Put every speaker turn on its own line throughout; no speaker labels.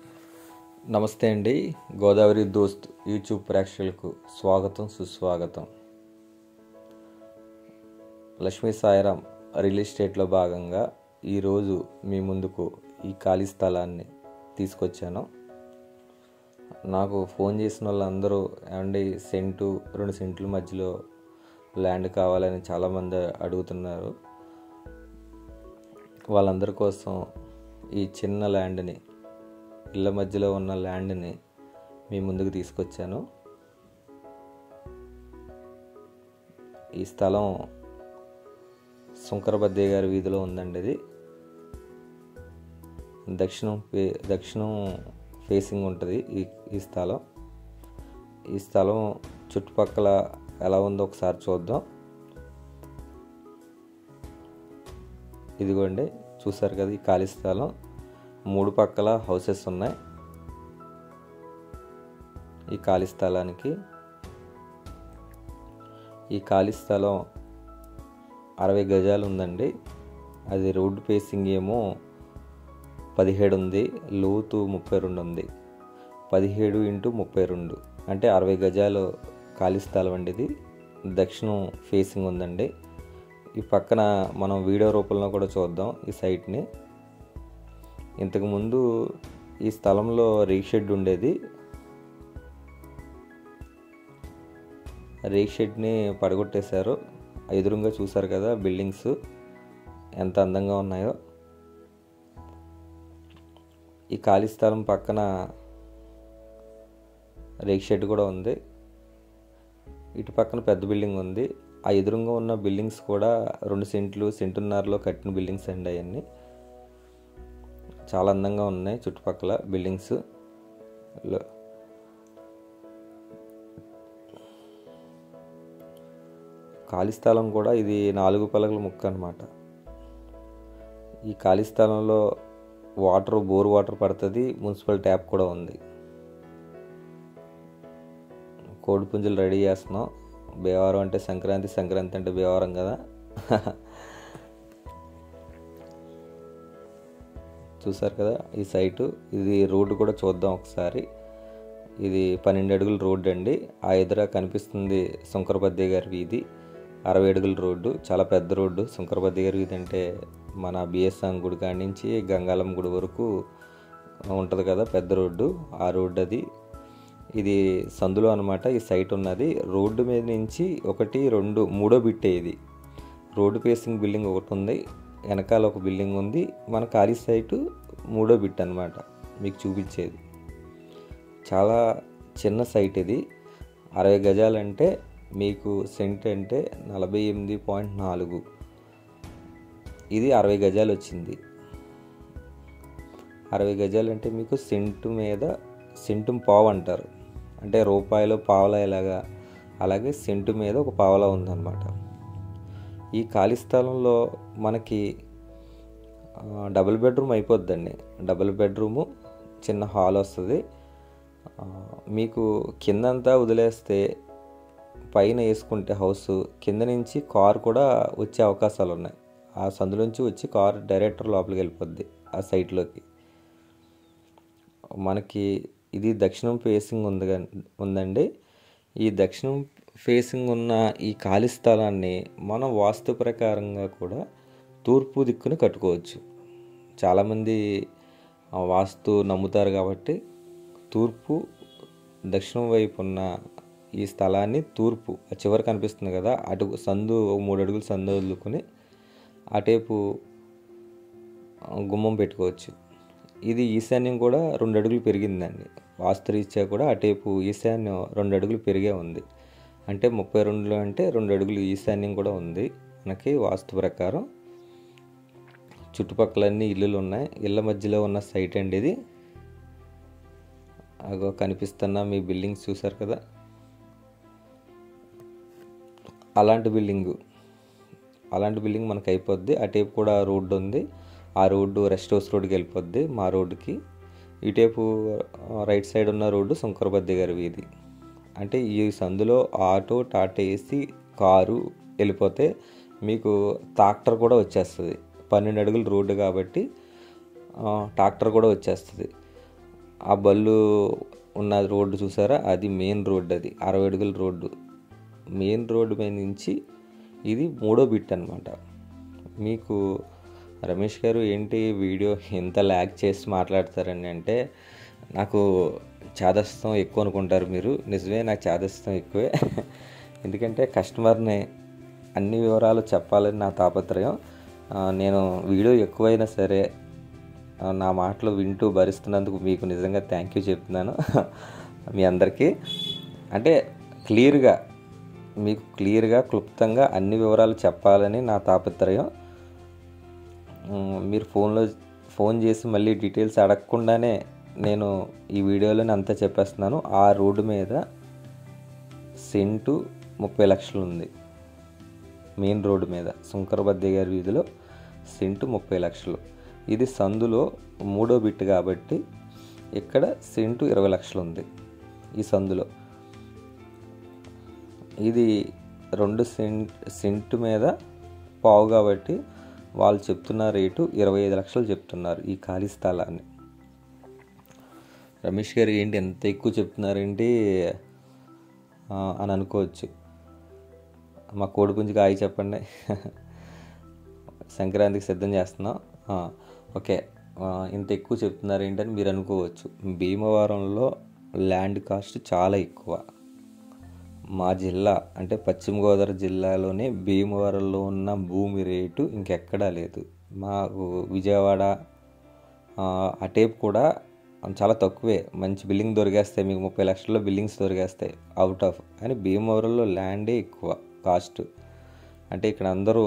నమస్తే అండి గోదావరి దోస్త్ యూట్యూబ్ ప్రేక్షకులకు స్వాగతం సుస్వాగతం లక్ష్మీ సాయిరాం రియల్ ఎస్టేట్లో భాగంగా ఈరోజు మీ ముందుకు ఈ ఖాళీ స్థలాన్ని తీసుకొచ్చాను నాకు ఫోన్ చేసిన వాళ్ళందరూ ఏమండి సెంటు రెండు సెంట్ల మధ్యలో ల్యాండ్ కావాలని చాలామంది అడుగుతున్నారు వాళ్ళందరి కోసం ఈ చిన్న ల్యాండ్ని ఇళ్ళ మధ్యలో ఉన్న ల్యాండ్ని మీ ముందుకు తీసుకొచ్చాను ఈ స్థలం శంకరబద్దయ్య గారి వీధిలో ఉందండి ఇది దక్షిణం ఫే దక్షిణం ఫేసింగ్ ఉంటుంది ఈ ఈ స్థలం ఈ స్థలం చుట్టుపక్కల ఎలా ఉందో ఒకసారి చూద్దాం ఇదిగోండి చూసారు కదా ఈ ఖాళీ స్థలం మూడు పక్కల హౌసెస్ ఉన్నాయి ఈ ఖాళీ స్థలానికి ఈ ఖాళీ స్థలం అరవై గజాలు ఉందండి అది రోడ్డు ఫేసింగ్ ఏమో పదిహేడు ఉంది లోతు ముప్పై రెండు ఉంది పదిహేడు ఇంటూ ముప్పై రెండు అంటే అరవై గజాలు ఖాళీ స్థలం అండి ఇది దక్షిణం ఫేసింగ్ ఉందండి ఈ పక్కన మనం వీడియో రూపంలో కూడా చూద్దాం ఈ సైట్ని ఇంతకుముందు ఈ స్థలంలో రేక్ షెడ్ ఉండేది రేక్ షెడ్ని పడగొట్టేశారు ఎదురుగా చూసారు కదా బిల్డింగ్స్ ఎంత అందంగా ఉన్నాయో ఈ ఖాళీ స్థలం పక్కన రేక్ షెడ్ కూడా ఉంది ఇటు పక్కన పెద్ద బిల్డింగ్ ఉంది ఆ ఎదురుగా ఉన్న బిల్డింగ్స్ కూడా రెండు సెంట్లు సెంటున్నరలో కట్టిన బిల్డింగ్స్ అండి అవన్నీ చాలా అందంగా ఉన్నాయి చుట్టుపక్కల బిల్డింగ్స్ లో- ఖాళీ స్థలం కూడా ఇది నాలుగు పలకల ముక్క అనమాట ఈ ఖాళీ స్థలంలో వాటర్ బోర్ వాటర్ పడుతుంది మున్సిపల్ ట్యాప్ కూడా ఉంది కోడి పుంజులు రెడీ చేస్తున్నాం భీమవరం అంటే సంక్రాంతి సంక్రాంతి అంటే భీమవరం కదా చూసారు కదా ఈ సైటు ఇది రోడ్డు కూడా చూద్దాం ఒకసారి ఇది పన్నెండు అడుగుల రోడ్డు అండి ఆ ఎదుర కనిపిస్తుంది శంకరపద్య గారి వీధి అరవై అడుగుల రోడ్డు చాలా పెద్ద రోడ్డు శంకరపద్య గారి వీధి అంటే మన బిఎస్ఆం గుడి కాడి నుంచి గంగాలం గుడి వరకు ఉంటుంది కదా పెద్ద రోడ్డు ఆ రోడ్డు అది ఇది సందులో అనమాట ఈ సైట్ ఉన్నది రోడ్డు మీద నుంచి ఒకటి రెండు మూడో బిట్టే ఇది రోడ్డు ఫేసింగ్ బిల్డింగ్ ఒకటి ఉంది వెనకాల ఒక బిల్డింగ్ ఉంది మన ఖాళీ సైటు మూడో బిట్ అనమాట మీకు చూపించేది చాలా చిన్న సైట్ ఇది అరవై గజాలంటే మీకు సెంట్ అంటే నలభై ఎనిమిది పాయింట్ నాలుగు ఇది అరవై గజాలు వచ్చింది అరవై గజాలు అంటే మీకు సెంటు మీద సెంటు పావు అంటారు అంటే రూపాయలు పావలా ఇలాగా అలాగే సెంటు మీద ఒక పావలా ఉందన్నమాట ఈ ఖాళీ స్థలంలో మనకి ఆ, డబుల్ బెడ్రూమ్ అయిపోద్దండి డబుల్ బెడ్రూము చిన్న హాల్ వస్తుంది ఆ, మీకు కిందంతా వదిలేస్తే పైన వేసుకుంటే హౌస్ కింద నుంచి కార్ కూడా వచ్చే అవకాశాలు ఉన్నాయి ఆ సందులోంచి వచ్చి కార్ డైరెక్టర్ లోపలికి వెళ్ళిపోద్ది ఆ సైట్లోకి మనకి ఇది దక్షిణం ఫేసింగ్ ఉంది గా- ఉందండి ఈ దక్షిణం ఫేసింగ్ ఉన్న ఈ ఖాళీ స్థలాన్ని మనం వాస్తు ప్రకారంగా కూడా తూర్పు దిక్కున కట్టుకోవచ్చు చాలామంది ఆ వాస్తు నమ్ముతారు కాబట్టి తూర్పు దక్షిణం వైపు ఉన్న ఈ స్థలాన్ని తూర్పు ఆ చివర కనిపిస్తుంది కదా అటు సందు ఒక మూడు అడుగులు సందు వదులుకొని అటేపు ఆ, గుమ్మం పెట్టుకోవచ్చు ఇది ఈశాన్యం కూడా రెండు అడుగులు పెరిగిందండి వాస్తురీత్యా కూడా అటేపు ఈశాన్యం రెండు అడుగులు పెరిగే ఉంది అంటే ముప్పై రెండులో అంటే రెండు అడుగులు ఈశాన్యం కూడా ఉంది మనకి వాస్తు ప్రకారం చుట్టుపక్కలన్నీ ఇల్లులు ఉన్నాయి ఇళ్ళ మధ్యలో ఉన్న సైట్ అండి ఇది అగో కనిపిస్తున్న మీ బిల్డింగ్స్ చూసారు కదా అలాంటి బిల్డింగు అలాంటి బిల్డింగ్ మనకు అయిపోద్ది అటేపు కూడా రోడ్డు ఉంది ఆ రోడ్డు రెస్ట్ హౌస్ రోడ్డుకి వెళ్ళిపోద్ది మా రోడ్డుకి ఇటేపు ఆ, రైట్ సైడ్ ఉన్న రోడ్డు శంకరబద్ది గారి వీధి అంటే ఈ సందులో ఆటో టాటా ఏసీ కారు వెళ్ళిపోతే మీకు ట్రాక్టర్ కూడా వచ్చేస్తుంది పన్నెండు అడుగుల రోడ్డు కాబట్టి ఆ, ట్రాక్టర్ కూడా వచ్చేస్తుంది ఆ బళ్ళు ఉన్న రోడ్డు చూసారా అది మెయిన్ రోడ్డు అది అరవై అడుగుల రోడ్డు మెయిన్ రోడ్డు మీద నుంచి ఇది మూడో బిట్ అనమాట మీకు రమేష్ గారు ఏంటి వీడియో ఎంత ల్యాగ్ చేసి మాట్లాడతారని అంటే నాకు చాదస్తం ఎక్కువ అనుకుంటారు మీరు నిజమే నాకు చాదస్తం ఎక్కువే ఎందుకంటే కస్టమర్ని అన్ని వివరాలు చెప్పాలని నా తాపత్రయం ఆ, నేను వీడియో ఎక్కువైనా సరే ఆ, నా మాటలు వింటూ భరిస్తున్నందుకు మీకు నిజంగా థ్యాంక్ యూ చెప్తున్నాను మీ అందరికీ అంటే క్లియర్గా మీకు క్లియర్గా క్లుప్తంగా అన్ని వివరాలు చెప్పాలని నా తాపత్రయం మ్, మీరు ఫోన్లో ఫోన్ చేసి మళ్ళీ డీటెయిల్స్ అడగకుండానే నేను ఈ వీడియోలోనే అంతా చెప్పేస్తున్నాను ఆ రోడ్డు మీద సెంటు ముప్పై లక్షలు ఉంది మెయిన్ రోడ్డు మీద శంకరబద్ది గారి వీధిలో సెంటు ముప్పై లక్షలు ఇది సందులో మూడో బిట్ కాబట్టి ఇక్కడ సెంటు ఇరవై లక్షలు ఉంది ఈ సందులో ఇది రెండు సెంట్ సెంటు మీద పావు కాబట్టి వాళ్ళు చెప్తున్న రేటు ఇరవై ఐదు లక్షలు చెప్తున్నారు ఈ ఖాళీ స్థలాన్ని రమేష్ గారు ఏంటి ఎంత ఎక్కువ చెప్తున్నారేంటి ఆ, అని అనుకోవచ్చు మా కోడి పుంజుకి ఆయి చెప్పండి సంక్రాంతికి సిద్ధం చేస్తున్నాం ఆ, ఓకే ఆ, ఇంత ఎక్కువ చెప్తున్నారు ఏంటని మీరు అనుకోవచ్చు భీమవరంలో ల్యాండ్ కాస్ట్ చాలా ఎక్కువ మా జిల్లా అంటే పశ్చిమ గోదావరి జిల్లాలోనే భీమవరంలో ఉన్న భూమి రేటు ఇంకెక్కడా లేదు మాకు విజయవాడ ఆ, అటేపు కూడా చాలా తక్కువే మంచి బిల్డింగ్ దొరికేస్తాయి మీకు ముప్పై లక్షల్లో బిల్డింగ్స్ దొరికేస్తాయి అవుట్ ఆఫ్ కానీ భీమవరంలో ల్యాండే ఎక్కువ కాస్ట్ అంటే ఇక్కడ అందరూ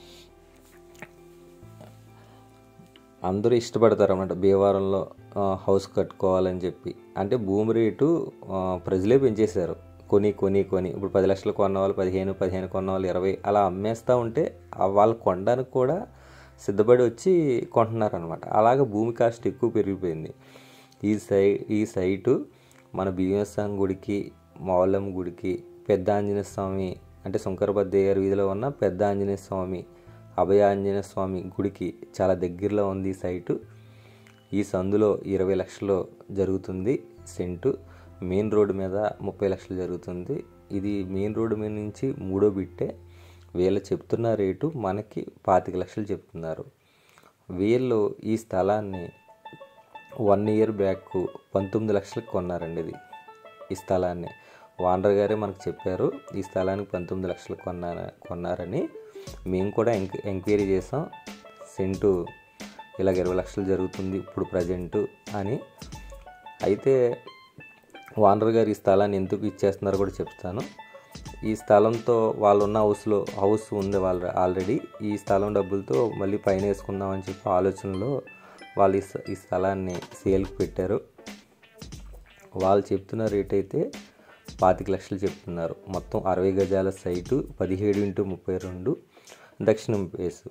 అందరూ ఇష్టపడతారు అన్నమాట భీమవరంలో ఆ, హౌస్ కట్టుకోవాలని చెప్పి అంటే భూమి రేటు ఆ, ప్రజలే పెంచేశారు కొని కొని కొని ఇప్పుడు పది లక్షలు కొన్న వాళ్ళు పదిహేను పదిహేను కొన్న వాళ్ళు ఇరవై అలా అమ్మేస్తూ ఉంటే ఆ వాళ్ళు కొనడానికి కూడా సిద్ధపడి వచ్చి కొంటున్నారు అనమాట అలాగే భూమి కాస్ట్ ఎక్కువ పెరిగిపోయింది ఈ సై ఈ సైటు మన భీమస్వామి గుడికి మౌలం గుడికి పెద్ద ఆంజనేయ స్వామి అంటే శంకరబద్దే గారి వీధిలో ఉన్న పెద్ద ఆంజనేయ స్వామి అభయ ఆంజనేయ స్వామి గుడికి చాలా దగ్గరలో ఉంది ఈ సైటు ఈ సందులో ఇరవై లక్షలు జరుగుతుంది సెంటు మెయిన్ రోడ్డు మీద ముప్పై లక్షలు జరుగుతుంది ఇది మెయిన్ రోడ్డు మీద నుంచి మూడో బిట్టే వీళ్ళు చెప్తున్న రేటు మనకి పాతిక లక్షలు చెప్తున్నారు వీళ్ళు ఈ స్థలాన్ని వన్ ఇయర్ బ్యాక్ పంతొమ్మిది లక్షలకు కొన్నారండి ఇది ఈ స్థలాన్ని వానర్ గారే మనకు చెప్పారు ఈ స్థలానికి పంతొమ్మిది లక్షలు కొన్నార కొన్నారని మేము కూడా ఎంక్ ఎంక్వైరీ చేసాం సెంటు ఇలాగ ఇరవై లక్షలు జరుగుతుంది ఇప్పుడు ప్రజెంటు అని అయితే వానర్ గారు ఈ స్థలాన్ని ఎందుకు ఇచ్చేస్తున్నారో కూడా చెప్తాను ఈ స్థలంతో వాళ్ళు ఉన్న హౌస్లో హౌస్ ఉంది వాళ్ళ ఆల్రెడీ ఈ స్థలం డబ్బులతో మళ్ళీ పైన వేసుకుందామని చెప్పి ఆలోచనలో వాళ్ళు ఈ స్థ- ఈ స్థలాన్ని సేల్కి పెట్టారు వాళ్ళు చెప్తున్న రేట్ అయితే పాతిక లక్షలు చెప్తున్నారు మొత్తం అరవై గజాల సైటు పదిహేడు ఇంటూ ముప్పై రెండు దక్షిణం పేసు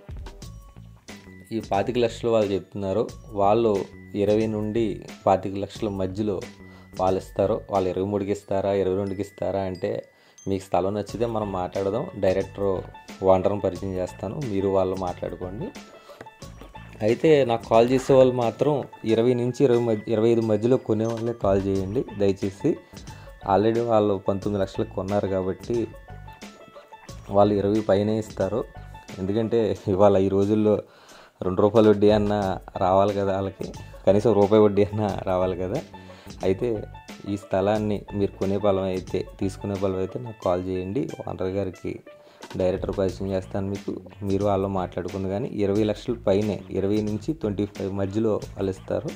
ఈ పాతిక లక్షలు వాళ్ళు చెప్తున్నారు వాళ్ళు ఇరవై నుండి పాతిక లక్షల మధ్యలో వాళ్ళు ఇస్తారు వాళ్ళు ఇరవై మూడుకి ఇస్తారా ఇరవై రెండుకి ఇస్తారా అంటే మీకు స్థలం నచ్చితే మనం మాట్లాడదాం డైరెక్టర్ ఓనర్ని పరిచయం చేస్తాను మీరు వాళ్ళు మాట్లాడుకోండి అయితే నాకు కాల్ చేసే వాళ్ళు మాత్రం ఇరవై నుంచి ఇరవై మధ్య ఇరవై ఐదు మధ్యలో కొనే వాళ్ళే కాల్ చేయండి దయచేసి ఆల్రెడీ వాళ్ళు పంతొమ్మిది లక్షలకు కొన్నారు కాబట్టి వాళ్ళు ఇరవై పైన ఇస్తారు ఎందుకంటే ఇవాళ ఈ రోజుల్లో రెండు రూపాయల వడ్డీ అన్న రావాలి కదా వాళ్ళకి కనీసం రూపాయి వడ్డీ అన్న రావాలి కదా అయితే ఈ స్థలాన్ని మీరు కొనే పొలం అయితే తీసుకునే పొలం అయితే నాకు కాల్ చేయండి ఓనర్ గారికి డైరెక్టర్ పరిచయం చేస్తాను మీకు మీరు వాళ్ళు మాట్లాడుకుంది కానీ ఇరవై లక్షల పైనే ఇరవై నుంచి ట్వంటీ ఫైవ్ మధ్యలో వాళ్ళు ఇస్తారు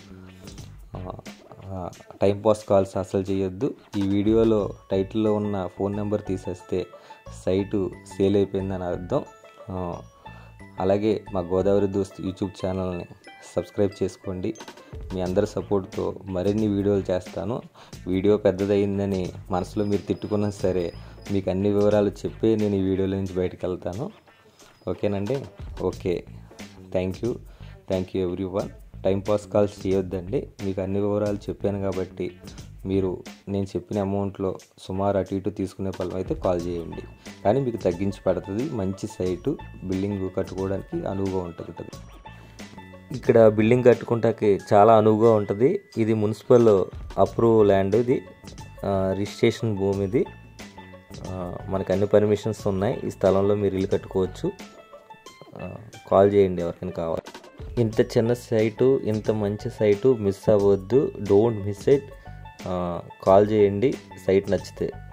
టైం పాస్ కాల్స్ అసలు చేయొద్దు ఈ వీడియోలో టైటిల్లో ఉన్న ఫోన్ నెంబర్ తీసేస్తే సైటు సేల్ అయిపోయిందని అర్థం ఆ, అలాగే మా గోదావరి దోస్త్ యూట్యూబ్ ఛానల్ని సబ్స్క్రైబ్ చేసుకోండి మీ అందరి సపోర్ట్తో మరిన్ని వీడియోలు చేస్తాను వీడియో పెద్దదయిందని మనసులో మీరు తిట్టుకున్నా సరే మీకు అన్ని వివరాలు చెప్పే నేను ఈ వీడియోలో నుంచి బయటకు వెళ్తాను ఓకేనండి okay thank you thank you everyone time pass calls చేయొద్దండి మీకు అన్ని వివరాలు చెప్పాను కాబట్టి మీరు నేను చెప్పిన అమౌంట్లో సుమారు అటు ఇటు తీసుకునే ఫలం అయితే కాల్ చేయండి కానీ మీకు తగ్గించి పడుతుంది మంచి సైటు బిల్డింగ్ కట్టుకోవడానికి అనువుగా ఉంటుంది ఇక్కడ బిల్డింగ్ కట్టుకుంటాకి చాలా అనువుగా ఉంటుంది ఇది మున్సిపల్ అప్రూవ్ ల్యాండ్ ఇది ఆ, రిజిస్ట్రేషన్ భూమి ఇది ఆ, మనకు అన్ని పర్మిషన్స్ ఉన్నాయి ఈ స్థలంలో మీరు ఇల్లు కట్టుకోవచ్చు ఆ, కాల్ చేయండి ఎవరికైనా కావాలి ఇంత చిన్న సైటు ఇంత మంచి సైటు మిస్ అవ్వద్దు డోంట్ మిస్ ఇట్ కాల్ చేయండి సైట్ నచ్చితే